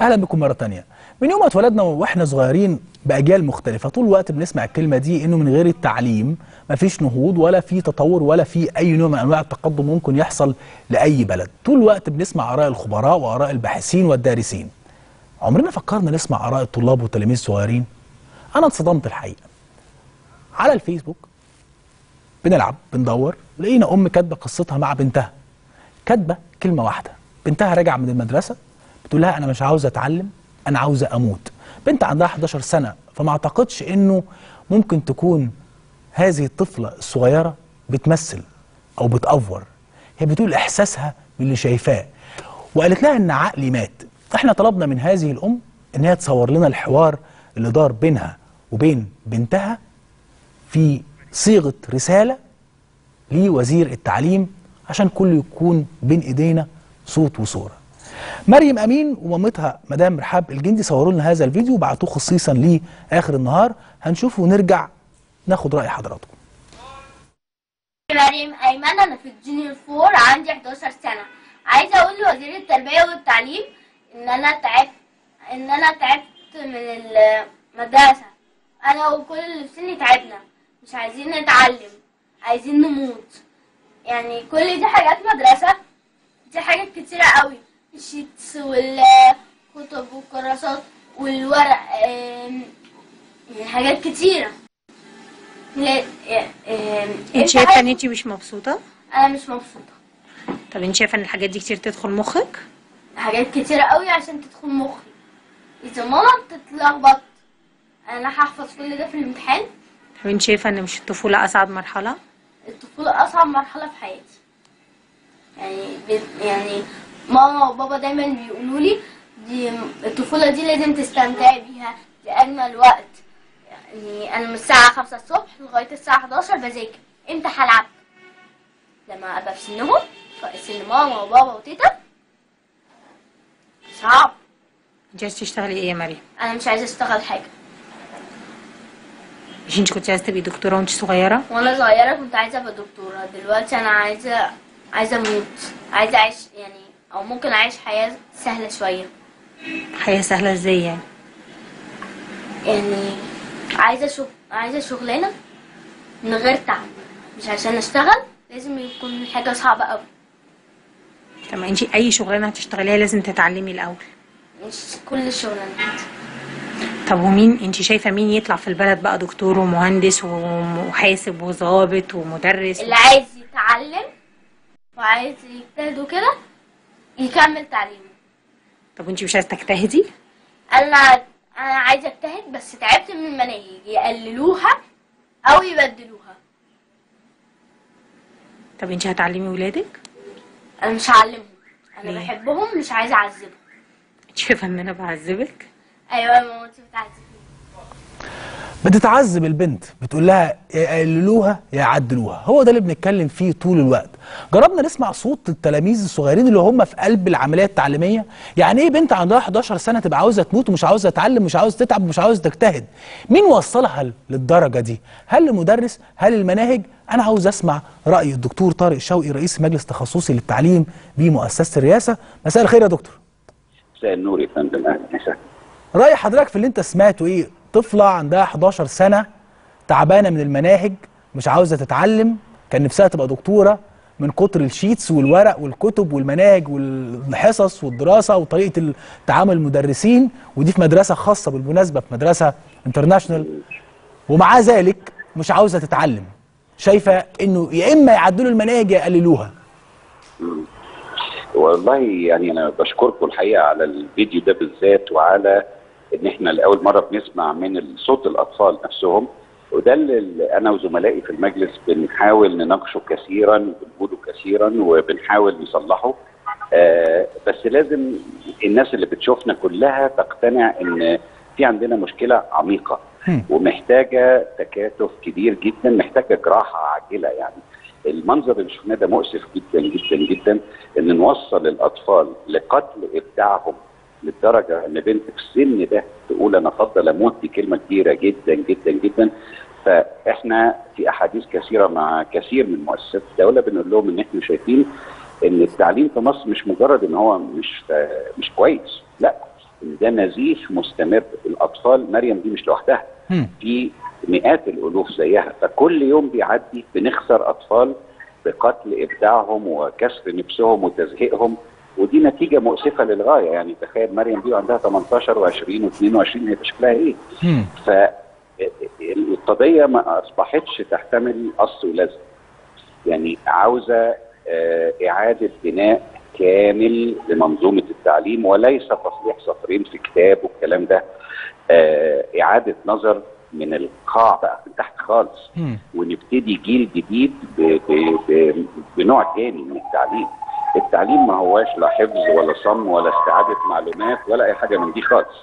اهلا بكم مره تانية من يوم ما اتولدنا واحنا صغيرين باجيال مختلفه طول الوقت بنسمع الكلمه دي انه من غير التعليم مفيش نهوض ولا في تطور ولا في اي نوع من انواع التقدم ممكن يحصل لاي بلد طول الوقت بنسمع اراء الخبراء واراء الباحثين والدارسين عمرنا فكرنا نسمع اراء الطلاب والتلاميذ الصغيرين انا اتصدمت الحقيقه على الفيسبوك بنلعب بندور لقينا ام كاتبه قصتها مع بنتها كاتبه كلمه واحده بنتها راجعه من المدرسه بتقول لها انا مش عاوزه اتعلم انا عاوزه اموت بنت عندها 11 سنه فما اعتقدش انه ممكن تكون هذه الطفله الصغيره بتمثل او بتأفور هي بتقول احساسها باللي شايفاه وقالت لها ان عقلي مات احنا طلبنا من هذه الام ان هي تصور لنا الحوار اللي دار بينها وبين بنتها في صيغه رساله لوزير التعليم عشان كله يكون بين ايدينا صوت وصوره. مريم امين ومامتها مدام رحاب الجندي صوروا لنا هذا الفيديو وبعتوه خصيصا لاخر النهار هنشوفه ونرجع ناخد راي حضراتكم. مريم أيمن أنا في الجونيور فور عندي 11 سنة عايزة أقول لوزير التربية والتعليم إن أنا تعبت إن أنا تعبت من المدرسة أنا وكل اللي في سني تعبنا مش عايزين نتعلم عايزين نموت يعني كل دي حاجات مدرسة دي حاجات كتيرة قوي الشيتس والكتب والكراسات والورق آم، يعني حاجات كتيرة لا آم، انت شايفه ان عايز- انت مش مبسوطه انا مش مبسوطه طب انت شايفه ان الحاجات دي كتير تدخل مخك حاجات كتيرة قوي عشان تدخل مخي اذا ماما بتتلخبط انا هحفظ كل ده في الامتحان طب انت شايفه ان مش الطفوله اسعد مرحله الطفولة اصعب مرحلة في حياتي يعني ب- يعني ماما وبابا دايما بيقولوا لي دي الطفولة دي لازم تستمتعي بيها دي اجمل وقت يعني انا من الساعة خمسة الصبح لغاية الساعة 11 بذاكر امتى هلعب لما ابقى في سنهم في سن ماما وبابا وتيتا صعب انت عايزه تشتغلي ايه يا مريم انا مش عايزه اشتغل حاجه مش انت كنت عايزه تبقي دكتوره وانت صغيره وانا صغيره كنت عايزه ابقى دكتوره دلوقتي انا عايزه عايزه اموت عايزه اعيش يعني او ممكن اعيش حياه سهله شويه حياه سهله ازاي يعني يعني عايزه شغ... عايزه شغلانه من غير تعب مش عشان اشتغل لازم يكون حاجه صعبه قوي طب ما انت اي شغلانه هتشتغليها لازم تتعلمي الاول مش كل الشغلانات طب ومين انت شايفه مين يطلع في البلد بقى دكتور ومهندس ومحاسب وظابط ومدرس اللي عايز يتعلم وعايز يجتهد وكده يكمل تعليمه طب وانت مش عايزه تجتهدي انا انا عايزه اجتهد بس تعبت من المناهج يقللوها او يبدلوها طب انت هتعلمي ولادك انا مش هعلمهم انا ليه؟ بحبهم مش عايزه اعذبهم انت شايفه ان انا بعذبك ايوه يا مامتي بتعذبني بتتعذب البنت بتقول لها يا يقللوها يا يعدلوها هو ده اللي بنتكلم فيه طول الوقت جربنا نسمع صوت التلاميذ الصغيرين اللي هم في قلب العمليه التعليميه يعني ايه بنت عندها 11 سنه تبقى عاوزه تموت ومش عاوزه تتعلم مش عاوزه تتعب مش عاوزه تجتهد مين وصلها للدرجه دي هل المدرس هل المناهج انا عاوز اسمع راي الدكتور طارق شوقي رئيس مجلس تخصصي للتعليم بمؤسسه الرئاسه مساء الخير يا دكتور مساء النور يا فندم اهلا وسهلا رأي حضرتك في اللي انت سمعته ايه طفلة عندها 11 سنة تعبانة من المناهج مش عاوزة تتعلم كان نفسها تبقى دكتورة من كتر الشيتس والورق والكتب والمناهج والحصص والدراسة وطريقة تعامل المدرسين ودي في مدرسة خاصة بالمناسبة في مدرسة انترناشونال ومع ذلك مش عاوزة تتعلم شايفة انه يا اما يعدلوا المناهج يا يقللوها والله يعني انا بشكركم الحقيقه على الفيديو ده بالذات وعلى ان احنا لاول مره بنسمع من صوت الاطفال نفسهم وده اللي انا وزملائي في المجلس بنحاول نناقشه كثيرا وبنقوله كثيرا وبنحاول نصلحه آه بس لازم الناس اللي بتشوفنا كلها تقتنع ان في عندنا مشكله عميقه هم. ومحتاجه تكاتف كبير جدا محتاجه جراحه عاجله يعني المنظر اللي شفناه ده مؤسف جدا جدا جدا ان نوصل الاطفال لقتل ابداعهم للدرجه ان بنت في السن ده تقول انا افضل اموت دي كلمه كبيره جدا جدا جدا فاحنا في احاديث كثيره مع كثير من مؤسسات الدوله بنقول لهم ان احنا شايفين ان التعليم في مصر مش مجرد ان هو مش مش كويس لا إن ده نزيف مستمر الاطفال مريم دي مش لوحدها مم. في مئات الالوف زيها فكل يوم بيعدي بنخسر اطفال بقتل ابداعهم وكسر نفسهم وتزهيقهم ودي نتيجه مؤسفه للغايه يعني تخيل مريم دي عندها 18 و20 و22 هيبقى شكلها ايه؟ مم. فالقضيه ما اصبحتش تحتمل قص ولزق يعني عاوزه آه، اعاده بناء كامل لمنظومه التعليم وليس تصليح سطرين في كتاب والكلام ده آه، اعاده نظر من القاع بقى من تحت خالص مم. ونبتدي جيل جديد ب ب ب بنوع تاني من التعليم التعليم ما هواش لا حفظ ولا صم ولا استعادة معلومات ولا أي حاجة من دي خالص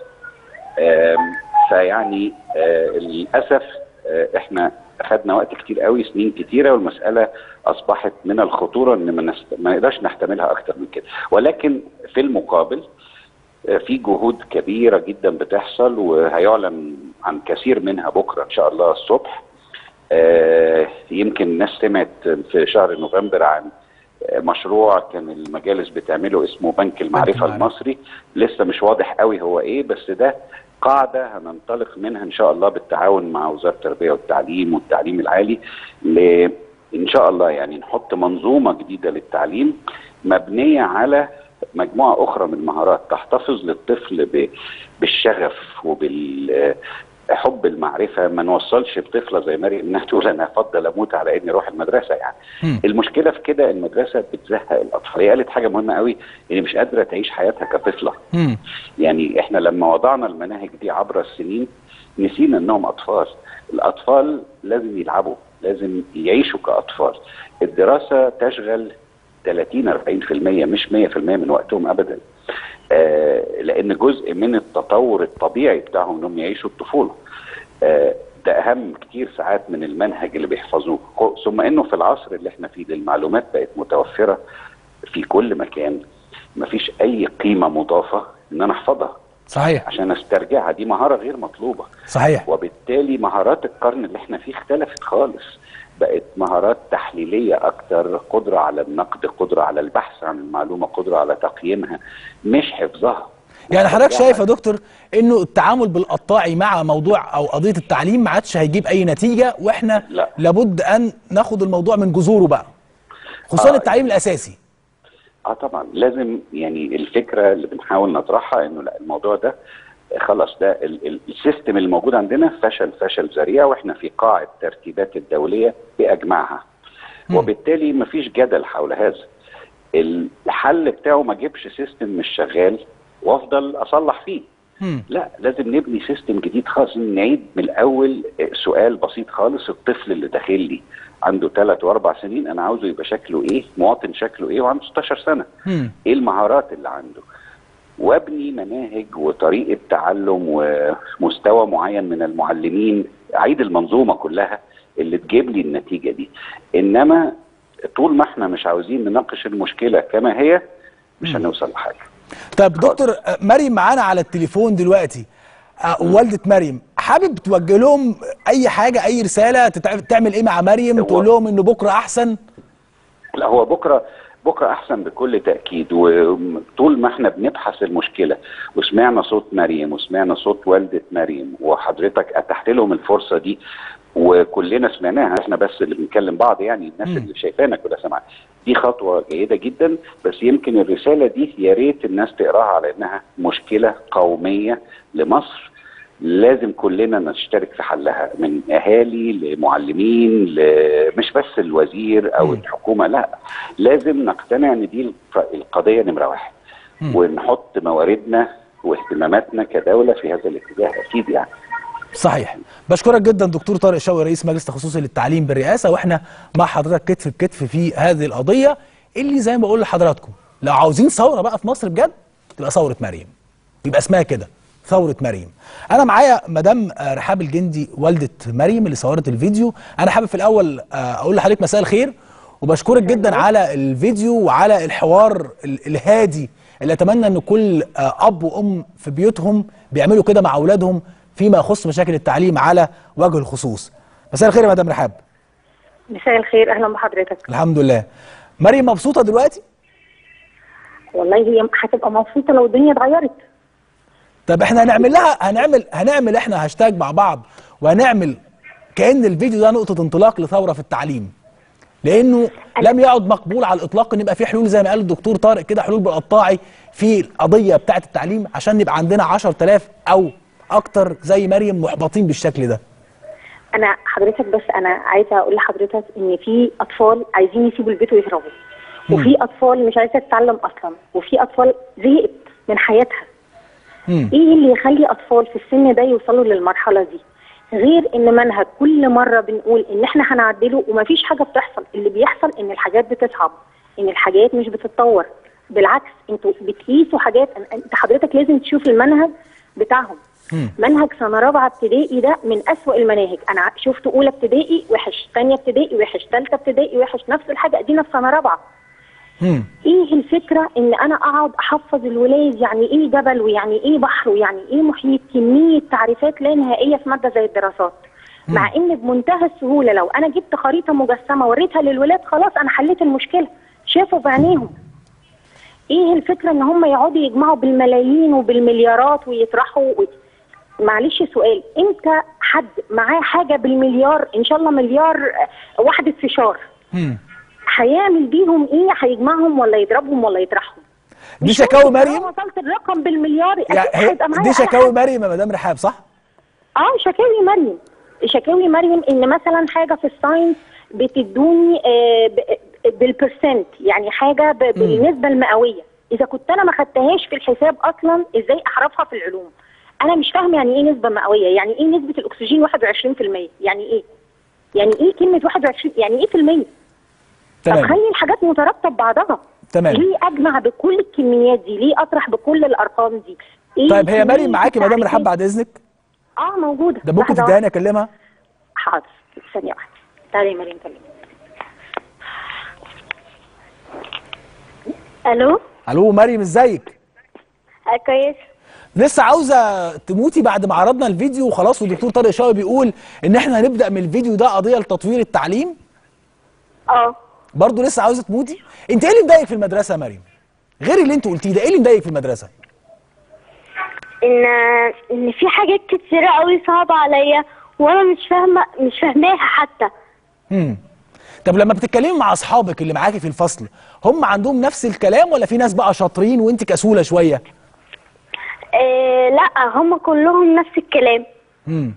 آم، فيعني آه، للأسف آه، احنا أخدنا وقت كتير قوي سنين كتيرة والمسألة أصبحت من الخطورة إن ما, نست... ما نقدرش نحتملها أكتر من كده ولكن في المقابل آه، في جهود كبيرة جدا بتحصل وهيعلن عن كثير منها بكرة إن شاء الله الصبح آه، يمكن الناس سمعت في شهر نوفمبر عن آه، مشروع كان المجالس بتعمله اسمه بنك المعرفة المعرفة. المصري لسه مش واضح قوي هو ايه بس ده قاعدة هننطلق منها ان شاء الله بالتعاون مع وزارة التربية والتعليم والتعليم العالي ل ان شاء الله يعني نحط منظومة جديدة للتعليم مبنية على مجموعة أخرى من المهارات تحتفظ للطفل ب- بالشغف وبال حب المعرفة ما نوصلش بطفلة زي مريم انها تقول انا افضل اموت على اني اروح المدرسة يعني مم. المشكلة في كده المدرسة بتزهق الاطفال هي قالت حاجة مهمة قوي ان مش قادرة تعيش حياتها كطفلة مم. يعني احنا لما وضعنا المناهج دي عبر السنين نسينا انهم اطفال الاطفال لازم يلعبوا لازم يعيشوا كاطفال الدراسه تشغل 30 40% مش 100% من وقتهم ابدا آه لان جزء من التطور الطبيعي بتاعهم انهم يعيشوا الطفوله آه ده اهم كتير ساعات من المنهج اللي بيحفظوه ثم انه في العصر اللي احنا فيه ده المعلومات بقت متوفره في كل مكان مفيش اي قيمه مضافه ان انا احفظها صحيح عشان استرجعها دي مهاره غير مطلوبه صحيح وبالتالي مهارات القرن اللي احنا فيه اختلفت خالص بقت مهارات تحليليه اكتر قدره على النقد قدره على البحث عن المعلومه قدره على تقييمها مش حفظها يعني حضرتك استرجاعها. شايف يا دكتور انه التعامل بالقطاعي مع موضوع او قضيه التعليم ما عادش هيجيب اي نتيجه واحنا لا. لابد ان ناخد الموضوع من جذوره بقى خصوصا آه. التعليم الاساسي اه طبعا لازم يعني الفكره اللي بنحاول نطرحها انه لا الموضوع ده خلاص ده ال- ال- السيستم اللي موجود عندنا فشل فشل ذريع واحنا في قاع الترتيبات الدوليه باجمعها مم. وبالتالي مفيش جدل حول هذا الحل بتاعه ما اجيبش سيستم مش شغال وافضل اصلح فيه مم. لا لازم نبني سيستم جديد خالص نعيد من الاول سؤال بسيط خالص الطفل اللي داخل لي عنده ثلاث واربع سنين انا عاوزه يبقى شكله ايه مواطن شكله ايه وعنده 16 سنه مم. ايه المهارات اللي عنده وابني مناهج وطريقه تعلم ومستوى معين من المعلمين اعيد المنظومه كلها اللي تجيب لي النتيجه دي انما طول ما احنا مش عاوزين نناقش المشكله كما هي مش هنوصل لحاجه طب دكتور آه، مريم معانا على التليفون دلوقتي آه، والدة مريم حابب توجه لهم اي حاجة اي رسالة تتع- تعمل ايه مع مريم هو- تقول لهم انه بكرة احسن لا هو بكره بكره احسن بكل تاكيد وطول ما احنا بنبحث المشكله وسمعنا صوت مريم وسمعنا صوت والده مريم وحضرتك اتحت لهم الفرصه دي وكلنا سمعناها احنا بس اللي بنكلم بعض يعني الناس مم. اللي شايفانا كلها سمعت دي خطوه جيده جدا بس يمكن الرساله دي يا ريت الناس تقراها على انها مشكله قوميه لمصر لازم كلنا نشترك في حلها من اهالي لمعلمين ل... مش بس الوزير او مم. الحكومه لا لازم نقتنع ان دي الق- القضيه نمره واحد مم. ونحط مواردنا واهتماماتنا كدوله في هذا الاتجاه اكيد يعني صحيح بشكرك جدا دكتور طارق شوقي رئيس مجلس تخصصي للتعليم بالرئاسة واحنا مع حضرتك كتف بكتف في هذه القضية اللي زي ما بقول لحضراتكم لو عاوزين ثورة بقى في مصر بجد تبقى ثورة مريم يبقى اسمها كده ثورة مريم أنا معايا مدام آه، رحاب الجندي والدة مريم اللي صورت الفيديو أنا حابب في الأول آه، أقول لحضرتك مساء الخير وبشكرك جدا على الفيديو وعلى الحوار ال- الهادي اللي أتمنى إن كل آه، أب وأم في بيوتهم بيعملوا كده مع أولادهم فيما يخص مشاكل التعليم على وجه الخصوص مساء الخير يا مدام رحاب مساء الخير اهلا بحضرتك الحمد لله مريم مبسوطة دلوقتي والله هي هتبقى مبسوطه لو الدنيا اتغيرت طب احنا هنعمل لها هنعمل هنعمل احنا هاشتاج مع بعض وهنعمل كأن الفيديو ده نقطة انطلاق لثورة في التعليم لانه لم يعد مقبول على الاطلاق ان يبقى في حلول زي ما قال الدكتور طارق كده حلول بالقطاعي في القضيه بتاعه التعليم عشان يبقى عندنا 10000 او اكتر زي مريم محبطين بالشكل ده انا حضرتك بس انا عايزه اقول لحضرتك ان في اطفال عايزين يسيبوا البيت ويهربوا وفي اطفال مش عايزه تتعلم اصلا وفي اطفال زهقت من حياتها مم. ايه اللي يخلي اطفال في السن ده يوصلوا للمرحله دي غير ان منهج كل مره بنقول ان احنا هنعدله ومفيش حاجه بتحصل اللي بيحصل ان الحاجات بتصعب ان الحاجات مش بتتطور بالعكس انتوا بتقيسوا حاجات أن- انت حضرتك لازم تشوف المنهج بتاعهم مم. منهج سنه رابعه ابتدائي ده من اسوأ المناهج انا ع- شفت اولى ابتدائي وحش ثانيه ابتدائي وحش ثالثه ابتدائي وحش نفس الحاجه ادينا في سنه رابعه مم. ايه الفكره ان انا اقعد احفظ الولاد يعني ايه جبل ويعني ايه بحر ويعني ايه محيط كميه تعريفات لا نهائيه في ماده زي الدراسات مع ان بمنتهى السهوله لو انا جبت خريطه مجسمه وريتها للولاد خلاص انا حليت المشكله شافوا بعينيهم ايه الفكره ان هم يقعدوا يجمعوا بالملايين وبالمليارات ويطرحوا و... معلش سؤال انت حد معاه حاجه بالمليار ان شاء الله مليار آه، وحده فشار مم. هيعمل بيهم ايه هيجمعهم ولا يضربهم ولا يطرحهم دي مش شكاوي ممكن مريم لو وصلت الرقم بالمليار يعني أكيد هي هيبقى معايا دي أنا شكاوي حاجة. مريم يا مدام رحاب صح؟ اه شكاوي مريم شكاوي مريم ان مثلا حاجه في الساينس بتدوني آه ب- بالبرسنت يعني حاجه ب- بالنسبه المئويه اذا كنت انا ما خدتهاش في الحساب اصلا ازاي اعرفها في العلوم انا مش فاهمه يعني ايه نسبه مئويه يعني ايه نسبه الاكسجين 21% يعني ايه يعني ايه كلمه 21 يعني ايه في المية طب تمام خلي الحاجات مترابطه ببعضها تمام. ليه اجمع بكل الكميات دي ليه اطرح بكل الارقام دي إيه طيب هي كمية مريم معاكي مدام رحاب التعريفات؟ بعد اذنك اه موجوده ده ممكن لحظة تدهاني اكلمها حاضر ثانية واحدة تعالي يا مريم كلمة الو الو مريم ازيك آه، كويس لسه عاوزه تموتي بعد ما عرضنا الفيديو وخلاص والدكتور طارق شوقي بيقول ان احنا هنبدا من الفيديو ده قضيه لتطوير التعليم اه برضه لسه عاوزه تموتي انت ايه اللي مضايقك في المدرسه يا مريم غير اللي انت قلتيه ده ايه اللي مضايقك في المدرسه ان ان في حاجات كتيرة قوي صعبة عليا وانا مش فاهمة مش فاهماها حتى امم طب لما بتتكلمي مع اصحابك اللي معاكي في الفصل هم عندهم نفس الكلام ولا في ناس بقى شاطرين وانت كسوله شويه آه لا هم كلهم نفس الكلام امم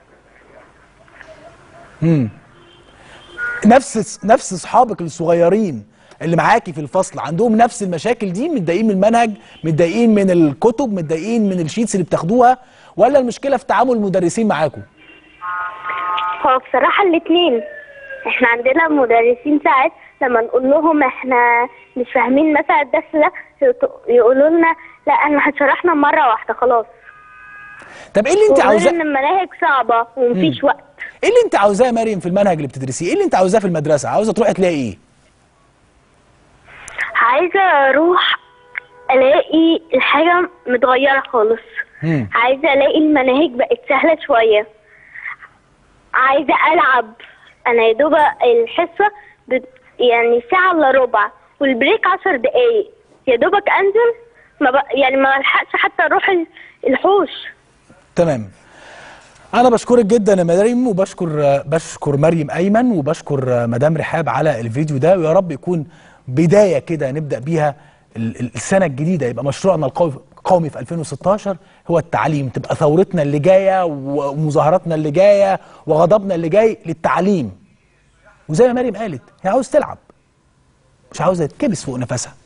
امم نفس نفس اصحابك الصغيرين اللي معاكي في الفصل عندهم نفس المشاكل دي متضايقين من المنهج متضايقين من الكتب متضايقين من الشيتس اللي بتاخدوها ولا المشكله في تعامل المدرسين معاكم هو بصراحة الاتنين احنا عندنا مدرسين ساعات لما نقول لهم احنا مش فاهمين مثلا الدرس ده يقولوا لنا لا احنا هتشرحنا مرة واحدة خلاص طب ايه اللي انت وغير عاوزاه ان المناهج صعبة ومفيش وقت ايه اللي انت عاوزاه يا مريم في المنهج اللي بتدرسيه ايه اللي انت عاوزاه في المدرسه عاوزه تروحي تلاقي ايه عايزة اروح الاقي الحاجة متغيرة خالص مم. عايزة الاقي المناهج بقت سهلة شوية عايزة العب انا يا دوب الحصة بت... يعني ساعة الا ربع والبريك عشر دقايق يا دوبك انزل ما ب... يعني ما الحقش حتى اروح ال- الحوش تمام انا بشكرك جدا يا مريم وبشكر بشكر مريم ايمن وبشكر مدام رحاب على الفيديو ده ويا رب يكون بدايه كده نبدا بيها ال- ال- السنه الجديده يبقى مشروعنا القوي قومي في 2016 هو التعليم تبقى ثورتنا اللي جايه ومظاهراتنا اللي جايه وغضبنا اللي جاي للتعليم وزي ما مريم قالت هي عاوز تلعب مش عاوزه تكبس فوق نفسها